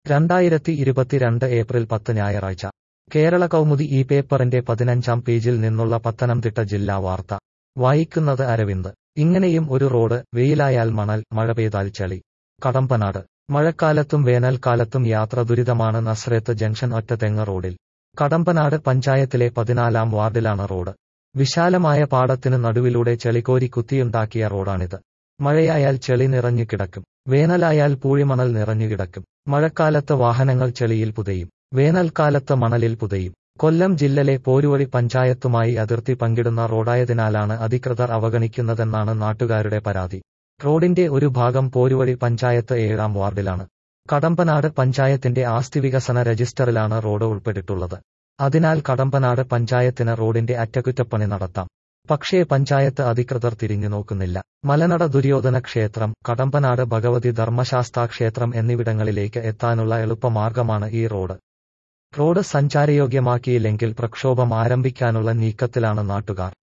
രണ്ടായിരത്തി ഇരുപത്തിരണ്ട് ഏപ്രിൽ പത്ത് ഞായറാഴ്ച കേരള കൗമുദി ഈ പേപ്പറിന്റെ പതിനഞ്ചാം പേജിൽ നിന്നുള്ള പത്തനംതിട്ട ജില്ലാ വാർത്ത വായിക്കുന്നത് അരവിന്ദ് ഇങ്ങനെയും ഒരു റോഡ് വെയിലായാൽ മണൽ മഴ പെയ്താൽ ചളി കടമ്പനാട് മഴക്കാലത്തും വേനൽക്കാലത്തും യാത്ര ദുരിതമാണ് നസ്രത്ത് ജംഗ്ഷൻ ഒറ്റതെങ്ങ് റോഡിൽ കടമ്പനാട് പഞ്ചായത്തിലെ പതിനാലാം വാർഡിലാണ് റോഡ് വിശാലമായ പാടത്തിന് നടുവിലൂടെ ചെളിക്കോരി കുത്തിയുണ്ടാക്കിയ റോഡാണിത് മഴയായാൽ ചെളി നിറഞ്ഞു കിടക്കും വേനലായാൽ പൂഴിമണൽ നിറഞ്ഞു കിടക്കും മഴക്കാലത്ത് വാഹനങ്ങൾ ചെളിയിൽ പുതയും വേനൽക്കാലത്ത് മണലിൽ പുതയും കൊല്ലം ജില്ലയിലെ പോരുവഴി പഞ്ചായത്തുമായി അതിർത്തി പങ്കിടുന്ന റോഡായതിനാലാണ് അധികൃതർ അവഗണിക്കുന്നതെന്നാണ് നാട്ടുകാരുടെ പരാതി റോഡിന്റെ ഒരു ഭാഗം പോരുവഴി പഞ്ചായത്ത് ഏഴാം വാർഡിലാണ് കടമ്പനാട് പഞ്ചായത്തിന്റെ ആസ്തി വികസന രജിസ്റ്ററിലാണ് റോഡ് ഉൾപ്പെട്ടിട്ടുള്ളത് അതിനാൽ കടമ്പനാട് പഞ്ചായത്തിന് റോഡിന്റെ അറ്റകുറ്റപ്പണി നടത്താം പക്ഷേ പഞ്ചായത്ത് അധികൃതർ തിരിഞ്ഞു നോക്കുന്നില്ല മലനട ദുര്യോധന ക്ഷേത്രം കടമ്പനാട് ഭഗവതി ധർമ്മശാസ്താ ക്ഷേത്രം എന്നിവിടങ്ങളിലേക്ക് എത്താനുള്ള എളുപ്പമാർഗമാണ് ഈ റോഡ് റോഡ് സഞ്ചാരയോഗ്യമാക്കിയില്ലെങ്കിൽ പ്രക്ഷോഭം ആരംഭിക്കാനുള്ള നീക്കത്തിലാണ് നാട്ടുകാർ